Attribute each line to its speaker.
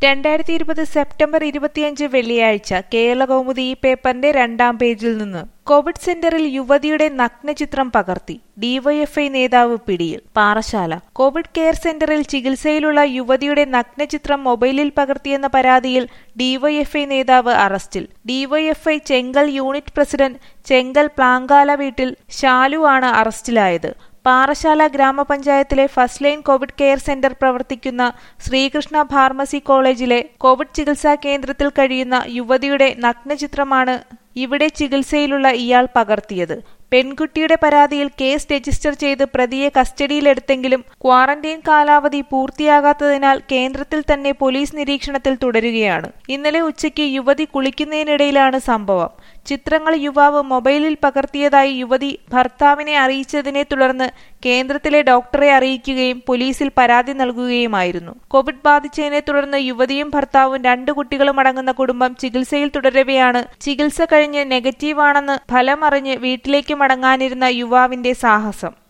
Speaker 1: രണ്ടായിരത്തി ഇരുപത് സെപ്റ്റംബർ ഇരുപത്തിയഞ്ച് വെള്ളിയാഴ്ച കേരളകൗമുദി ഈ പേപ്പറിന്റെ രണ്ടാം പേജിൽ നിന്ന് കോവിഡ് സെന്ററിൽ യുവതിയുടെ നഗ്നചിത്രം പകർത്തി ഡിവൈഎഫ്ഐ നേതാവ് പിടിയിൽ പാറശാല കോവിഡ് കെയർ സെന്ററിൽ ചികിത്സയിലുള്ള യുവതിയുടെ നഗ്നചിത്രം മൊബൈലിൽ പകർത്തിയെന്ന പരാതിയിൽ ഡിവൈഎഫ്ഐ നേതാവ് അറസ്റ്റിൽ DYFI Chenkal unit president Chenkal Plankala വീട്ടിൽ ഷാലു ആണ് അറസ്റ്റിലായത് പാറശാല ഗ്രാമപഞ്ചായത്തിലെ first line covid care centre പ്രവർത്തിക്കുന്ന ശ്രീകൃഷ്ണ ഫാർമസി കോളേജിലെ കോവിഡ് ചികിത്സാ കേന്ദ്രത്തിൽ കഴിയുന്ന യുവതിയുടെ നഗ്നചിത്രമാണ് ഇവിടെ ചികിത്സയിലുള്ള ഇയാൾ പകർത്തിയത് പെൺകുട്ടിയുടെ പരാതിയിൽ കേസ് രജിസ്റ്റർ ചെയ്ത് പ്രതിയെ കസ്റ്റഡിയിലെടുത്തെങ്കിലും ക്വാറന്റൈൻ കാലാവധി പൂർത്തിയാകാത്തതിനാൽ കേന്ദ്രത്തിൽ തന്നെ പോലീസ് നിരീക്ഷണത്തിൽ തുടരുകയാണ് ഇന്നലെ ഉച്ചയ്ക്ക് യുവതി കുളിക്കുന്നതിനിടയിലാണ് സംഭവം ചിത്രങ്ങൾ യുവാവ് മൊബൈലിൽ പകർത്തിയതായി യുവതി ഭർത്താവിനെ അറിയിച്ചതിനെ തുടർന്ന് കേന്ദ്രത്തിലെ ഡോക്ടറെ അറിയിക്കുകയും പോലീസിൽ പരാതി നൽകുകയുമായിരുന്നു കോവിഡ് ബാധിച്ചതിനെ തുടർന്ന് യുവതിയും ഭർത്താവും രണ്ടു കുട്ടികളും അടങ്ങുന്ന കുടുംബം ചികിത്സയിൽ തുടരവെയാണ് ചികിത്സ കഴിഞ്ഞ് നെഗറ്റീവാണെന്ന് ഫലമറിഞ്ഞ് വീട്ടിലേക്ക് മടങ്ങാനിരുന്ന യുവാവിന്റെ സാഹസം